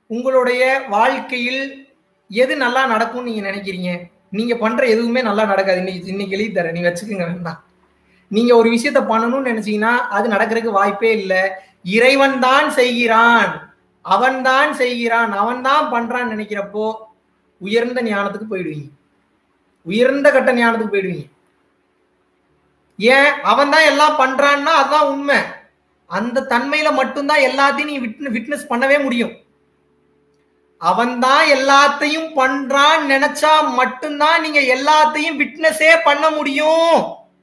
உங்களுடைய வாழ்க்கையில் எது நல்லா நடக்கும்னு நீங்க நினைக்கிறீங்க நீங்க பண்ற எதுவுமே நல்லா நடக்காது இன்னைக்கு இன்னைக்கு எழுதி தரேன் நீ வச்சுக்கோங்க வேண்டாம் நீங்க ஒரு விஷயத்த பண்ணணும்னு நினைச்சீங்கன்னா அது நடக்கிறதுக்கு வாய்ப்பே இல்லை இறைவன் தான் செய்கிறான் அவன் தான் செய்கிறான் அவன் தான் பண்றான்னு நினைக்கிறப்போ உயர்ந்த ஞானத்துக்கு போயிடுவீங்க உயர்ந்த கட்ட ஞானத்துக்கு போயிடுவீங்க ஏன் அவன் தான் எல்லாம் பண்றான்னா அதுதான் உண்மை அந்த தன்மையில மட்டும்தான் எல்லாத்தையும் நீ விட்னஸ் பண்ணவே முடியும் அவன் தான் எல்லாத்தையும் பண்றான் நினைச்சா மட்டும்தான் நீங்க எல்லாத்தையும் விட்னஸே பண்ண முடியும்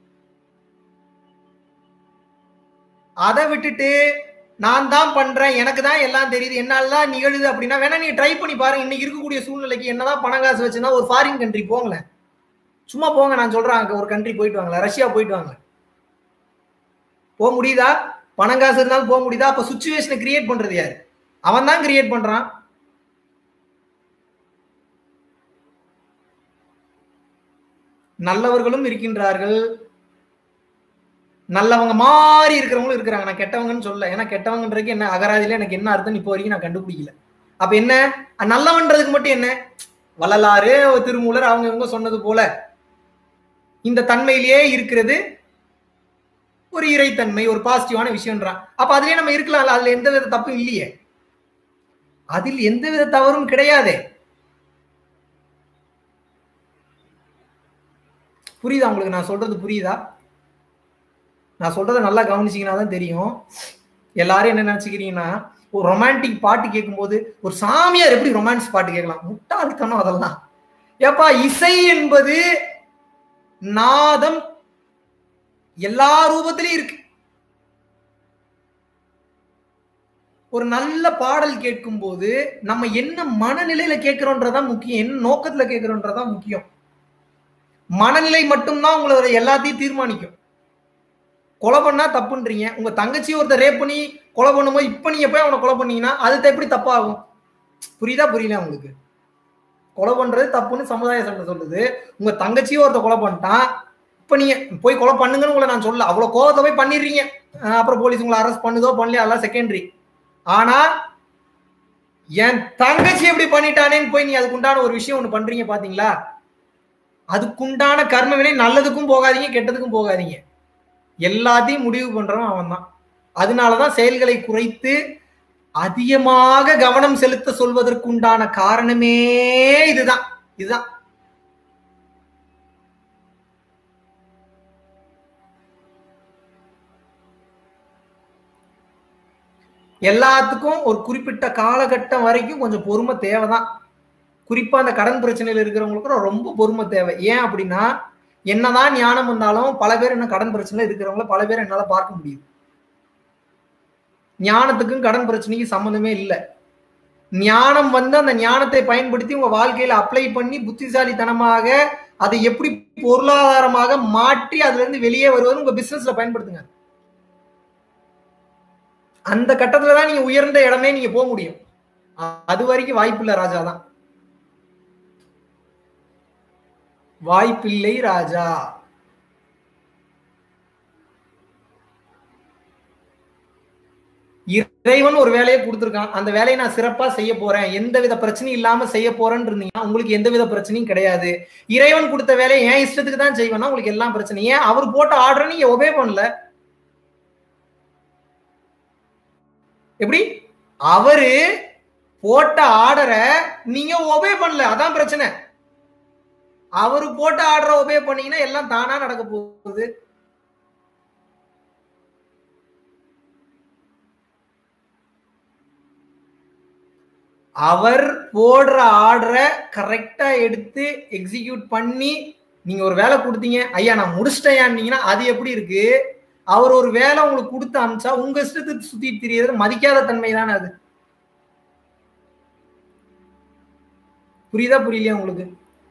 அதை விட்டுட்டு நான் தான் பண்றேன் எனக்கு தான் எல்லாம் தெரியுது என்னால தான் நிகழுது அப்படின்னா வேணா நீங்க ட்ரை பண்ணி பாருங்க இன்னைக்கு இருக்கக்கூடிய சூழ்நிலைக்கு என்னதான் பணம் காசு வச்சுன்னா ஒரு ஃபாரின் கண்ட்ரி போங்களேன் சும்மா போங்க நான் சொல்றேன் அங்க ஒரு கண்ட்ரி போயிட்டு வாங்களேன் ரஷ்யா போயிட்டு வாங்க போக முடியுதா பணம் காசு இருந்தாலும் போக முடியுதா அப்ப சுச்சுவேஷனை கிரியேட் பண்றது யாரு அவன் தான் கிரியேட் பண்றான் நல்லவர்களும் இருக்கின்றார்கள் நல்லவங்க மாறி இருக்கிறவங்களும் இருக்கிறாங்க நான் கெட்டவங்கன்னு சொல்ல ஏன்னா கெட்டவங்கன்றதுக்கு என்ன அகராதியில எனக்கு என்ன அர்த்தம் இப்போ வரைக்கும் நான் கண்டுபிடிக்கல அப்ப என்ன நல்லவன்றதுக்கு மட்டும் என்ன வள்ளலாறு திருமூலர் அவங்க இவங்க சொன்னது போல இந்த தன்மையிலேயே இருக்கிறது ஒரு இறைத்தன்மை ஒரு பாசிட்டிவான விஷயம்ன்றான் அப்ப அதுலயே நம்ம இருக்கலாம்ல அதுல எந்த வித தப்பும் இல்லையே அதில் எந்த வித தவறும் கிடையாதே புரியுதா உங்களுக்கு நான் சொல்றது புரியுதா நான் சொல்றதை நல்லா கவனிச்சிங்கன்னா தான் தெரியும் எல்லாரும் என்ன நினைச்சுக்கிறீங்கன்னா ஒரு ரொமான்டிக் பாட்டு கேட்கும்போது ஒரு சாமியார் எப்படி ரொமான்ஸ் பாட்டு கேட்கலாம் முட்டாள்தனம் அதெல்லாம் ஏப்பா இசை என்பது நாதம் எல்லா ரூபத்திலையும் இருக்கு ஒரு நல்ல பாடல் கேட்கும் போது நம்ம என்ன மனநிலையில கேட்கிறோன்றதான் முக்கியம் என்ன நோக்கத்துல கேட்கிறோன்றதான் முக்கியம் மனநிலை மட்டும்தான் உங்களோட எல்லாத்தையும் தீர்மானிக்கும் கொலை பண்ணா தப்புன்றீங்க உங்க தங்கச்சி ஒருத்தர் ரேப் பண்ணி கொலை பண்ணும்போது இப்ப நீங்க போய் அவனை கொலை பண்ணீங்கன்னா அது எப்படி தப்பாகும் புரியுதா புரியல உங்களுக்கு கொலை பண்றது தப்புன்னு சமுதாய சட்டம் சொல்லுது உங்க தங்கச்சியும் ஒருத்தர் கொலை பண்ணிட்டான் இப்ப நீங்க போய் கொலை பண்ணுங்கன்னு உங்களை நான் சொல்ல அவ்வளவு கோவத்தை போய் பண்ணிடுறீங்க அப்புறம் போலீஸ் உங்களை அரெஸ்ட் பண்ணுதோ பண்ணலையோ அதெல்லாம் செகண்டரி ஆனா என் தங்கச்சி எப்படி பண்ணிட்டானேன்னு போய் நீ அதுக்குண்டான ஒரு விஷயம் ஒண்ணு பண்றீங்க பாத்தீங்களா அதுக்குண்டான கர்ம வினை நல்லதுக்கும் போகாதீங்க கெட்டதுக்கும் போகாதீங்க எல்லாத்தையும் முடிவு பண்றவன் அவன் தான் அதனாலதான் செயல்களை குறைத்து அதிகமாக கவனம் செலுத்த சொல்வதற்குண்டான காரணமே இதுதான் இதுதான் எல்லாத்துக்கும் ஒரு குறிப்பிட்ட காலகட்டம் வரைக்கும் கொஞ்சம் பொறுமை தேவைதான் குறிப்பா அந்த கடன் பிரச்சனையில இருக்கிறவங்களுக்கு ரொம்ப பொறுமை தேவை ஏன் அப்படின்னா என்னதான் ஞானம் வந்தாலும் பல பேர் என்ன கடன் பிரச்சனை இருக்கிறவங்கள பல பேர் என்னால பார்க்க முடியுது ஞானத்துக்கும் கடன் பிரச்சனைக்கும் சம்மந்தமே இல்லை ஞானம் வந்து அந்த ஞானத்தை பயன்படுத்தி உங்க வாழ்க்கையில அப்ளை பண்ணி புத்திசாலித்தனமாக அதை எப்படி பொருளாதாரமாக மாற்றி அதுல இருந்து வெளியே வருவது உங்க பிசினஸ்ல பயன்படுத்துங்க அந்த கட்டத்துல தான் நீங்க உயர்ந்த இடமே நீங்க போக முடியும் அது வரைக்கும் வாய்ப்பு இல்லை ராஜா தான் வாய்ப்பில்லை ராஜா இறைவன் ஒரு வேலையை கொடுத்துருக்கான் அந்த வேலையை நான் சிறப்பா செய்ய போறேன் எந்த வித பிரச்சனையும் இல்லாம செய்ய போறேன்னு இருந்தீங்கன்னா உங்களுக்கு எந்த வித பிரச்சனையும் கிடையாது இறைவன் கொடுத்த வேலையை என் இஷ்டத்துக்கு தான் செய்வேன்னா உங்களுக்கு எல்லாம் பிரச்சனை ஏன் அவர் போட்ட ஆர்டர் நீங்க ஒபே பண்ணல எப்படி அவரு போட்ட ஆர்டரை நீங்க ஒபே பண்ணல அதான் பிரச்சனை அவரு போட்ட ஆர்டரை ஒபே பண்ணீங்கன்னா எல்லாம் தானா நடக்க போகுது அவர் போடுற ஆர்டரை கரெக்டா எடுத்து எக்ஸிக்யூட் பண்ணி நீங்க ஒரு வேலை கொடுத்தீங்க ஐயா நான் முடிச்சிட்டேயான்னீங்கன்னா அது எப்படி இருக்கு அவர் ஒரு வேலை உங்களுக்கு கொடுத்து அனுப்பிச்சா உங்க இஷ்டத்துக்கு சுத்தி தெரியறது மதிக்காத தன்மை தானே அது புரியுதா புரியலையா உங்களுக்கு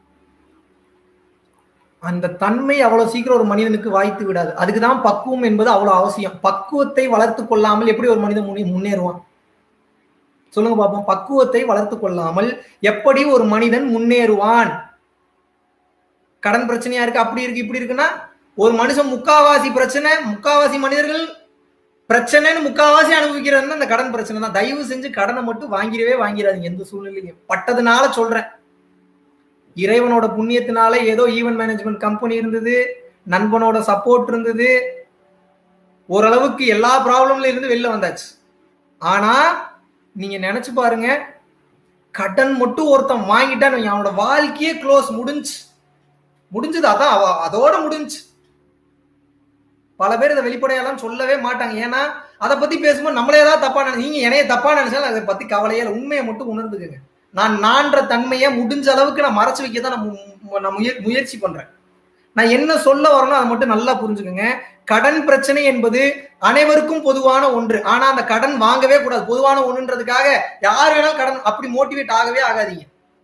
அந்த தன்மை அவ்வளவு சீக்கிரம் ஒரு மனிதனுக்கு வாய்த்து விடாது அதுக்குதான் பக்குவம் என்பது அவ்வளவு அவசியம் பக்குவத்தை வளர்த்து கொள்ளாமல் எப்படி ஒரு மனிதன் முன்னே முன்னேறுவான் சொல்லுங்க பாப்போம் பக்குவத்தை வளர்த்து கொள்ளாமல் எப்படி ஒரு மனிதன் முன்னேறுவான் கடன் பிரச்சனையா இருக்கு அப்படி இருக்கு இப்படி இருக்குன்னா ஒரு மனுஷன் முக்காவாசி பிரச்சனை முக்காவாசி மனிதர்கள் பிரச்சனைன்னு முக்காவாசி அனுபவிக்கிறது அந்த கடன் பிரச்சனை தான் தயவு செஞ்சு கடனை மட்டும் வாங்கிடவே வாங்கிடாதீங்க எந்த சூழ்நிலையிலும் பட்டதுனால சொல்றேன் இறைவனோட புண்ணியத்தினால ஏதோ ஈவென்ட் மேனேஜ்மெண்ட் கம்பெனி இருந்தது நண்பனோட சப்போர்ட் இருந்தது ஓரளவுக்கு எல்லா ப்ராப்ளம்ல இருந்து வெளில வந்தாச்சு ஆனா நீங்க நினைச்சு பாருங்க கடன் மட்டும் ஒருத்தன் வாங்கிட்டான் அவனோட வாழ்க்கையே க்ளோஸ் முடிஞ்சு முடிஞ்சது அதான் அவ அதோட முடிஞ்சு பல பேர் இதை வெளிப்படையெல்லாம் சொல்லவே மாட்டாங்க ஏன்னா அதை பத்தி பேசும்போது நம்மளே ஏதாவது தப்பா நினை நீங்க என்னைய தப்பா நினைச்சாலும் அதை பத்தி கவலையே இல்லை உண்மையை மட்டும் உணர்ந்துக்குங்க நான் நான்ற தன்மையை முடிஞ்ச அளவுக்கு நான் மறைச்சு வைக்க தான் நான் நான் முய முயற்சி பண்றேன் நான் என்ன சொல்ல வரணும் அதை மட்டும் நல்லா புரிஞ்சுக்கோங்க கடன் பிரச்சனை என்பது அனைவருக்கும் பொதுவான ஒன்று ஆனா அந்த கடன் வாங்கவே கூடாது பொதுவான ஒன்றுன்றதுக்காக யார் வேணாலும் கடன் அப்படி மோட்டிவேட் ஆகவே ஆகாதீங்க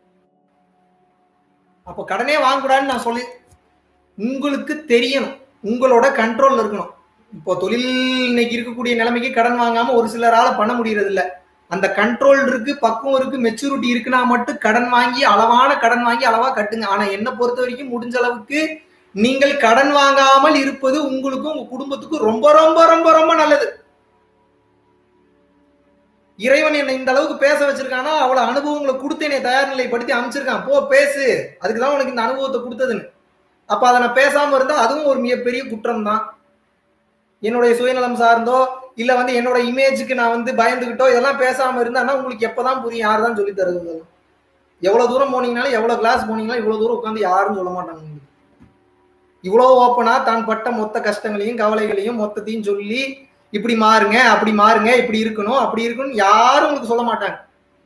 அப்போ கடனே வாங்கக்கூடாதுன்னு நான் சொல்லி உங்களுக்கு தெரியணும் உங்களோட கண்ட்ரோல்ல இருக்கணும் இப்போ தொழில் இன்னைக்கு இருக்கக்கூடிய நிலைமைக்கு கடன் வாங்காம ஒரு சிலரால பண்ண முடியறது இல்ல அந்த கண்ட்ரோல் இருக்கு பக்குவம் இருக்கு மெச்சூரிட்டி இருக்குன்னா மட்டும் கடன் வாங்கி அளவான கடன் வாங்கி அளவா கட்டுங்க ஆனா என்ன பொறுத்த வரைக்கும் முடிஞ்ச அளவுக்கு நீங்கள் கடன் வாங்காமல் இருப்பது உங்களுக்கும் உங்க குடும்பத்துக்கும் ரொம்ப ரொம்ப ரொம்ப ரொம்ப நல்லது இறைவன் என்னை இந்த அளவுக்கு பேச வச்சிருக்கானா அவ்வளவு அனுபவங்களை கொடுத்து என்னை தயார் நிலைப்படுத்தி அமைச்சிருக்கான் போ பேசு அதுக்குதான் உனக்கு இந்த அனுபவத்தை கொடுத்ததுன்னு அப்ப அதை நான் பேசாம இருந்தா அதுவும் ஒரு மிகப்பெரிய குற்றம் தான் என்னுடைய சுயநலம் சார்ந்தோ இல்ல வந்து என்னோட இமேஜுக்கு நான் வந்து பயந்துகிட்டோ இதெல்லாம் பேசாம இருந்தா உங்களுக்கு எப்பதான் புரியும் யார் தான் சொல்லி தருது இதெல்லாம் எவ்வளவு தூரம் போனீங்கனாலும் எவ்வளவு கிளாஸ் போனீங்கனாலும் இவ்வளவு தூரம் உட்காந்து யாரும் சொல்ல மாட்டாங்க உங்களுக்கு இவ்வளவு ஓப்பனா தான் பட்ட மொத்த கஷ்டங்களையும் கவலைகளையும் மொத்தத்தையும் சொல்லி இப்படி மாறுங்க அப்படி மாறுங்க இப்படி இருக்கணும் அப்படி இருக்கணும் யாரும் உங்களுக்கு சொல்ல மாட்டாங்க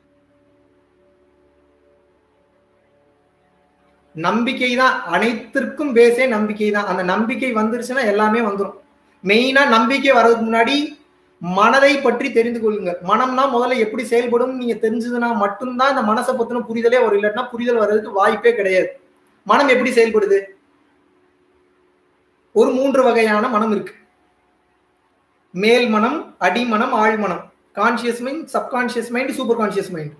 நம்பிக்கை தான் அனைத்திற்கும் பேசே நம்பிக்கை தான் அந்த நம்பிக்கை வந்துருச்சுன்னா எல்லாமே வந்துடும் மெயினா நம்பிக்கை வர்றதுக்கு முன்னாடி மனதை பற்றி தெரிந்து கொள்ளுங்க மனம்னா முதல்ல எப்படி செயல்படும் நீங்க தெரிஞ்சதுன்னா மட்டும்தான் இந்த மனசை பத்தின புரிதலே வரும் இல்லைன்னா புரிதல் வர்றதுக்கு வாய்ப்பே கிடையாது மனம் எப்படி செயல்படுது ஒரு மூன்று வகையான மனம் இருக்கு மேல் மனம் அடிமனம் ஆழ்மனம் conscious mind subconscious mind super conscious mind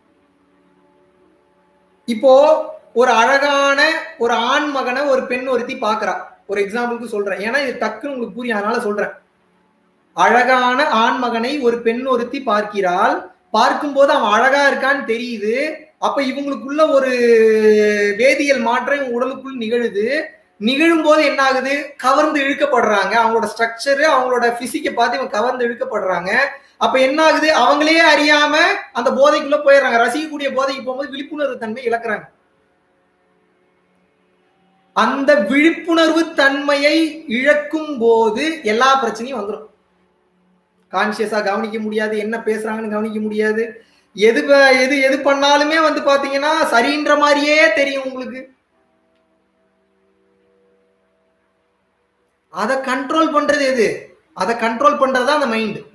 இப்போ ஒரு அழகான ஒரு ஆண் மகனை ஒரு பெண் ஒருத்தி பாக்குறா ஒரு எக்ஸாம்பிளுக்கு சொல்றேன் ஏன்னா இது டக்குன்னு உங்களுக்கு புரியும் அதனால சொல்றேன் அழகான ஆண் மகனை ஒரு பெண் ஒருத்தி பார்க்கிறாள் பார்க்கும்போது அவன் அழகா இருக்கான்னு தெரியுது அப்ப இவங்களுக்குள்ள ஒரு வேதியியல் மாற்றம் இவங்க உடலுக்குள் நிகழுது நிகழும் போது என்ன ஆகுது கவர்ந்து இழுக்கப்படுறாங்க அவங்களோட ஸ்ட்ரக்சரு அவங்களோட பிசிக்கை பார்த்து இவங்க கவர்ந்து இழுக்கப்படுறாங்க அப்ப என்ன ஆகுது அவங்களே அறியாம அந்த போதைக்குள்ள போயிடுறாங்க ரசிக்கக்கூடிய போதைக்கு போகும்போது விழிப்புணர்வு தன்மை இழக்கிறாங்க அந்த விழிப்புணர்வு தன்மையை இழக்கும் போது எல்லா பிரச்சனையும் வந்துடும் கான்சியஸா கவனிக்க முடியாது என்ன பேசுறாங்கன்னு கவனிக்க முடியாது எது எது எது பண்ணாலுமே வந்து பாத்தீங்கன்னா சரின்ற மாதிரியே தெரியும் உங்களுக்கு அதை கண்ட்ரோல் பண்றது எது அதை கண்ட்ரோல் பண்றதா அந்த மைண்ட்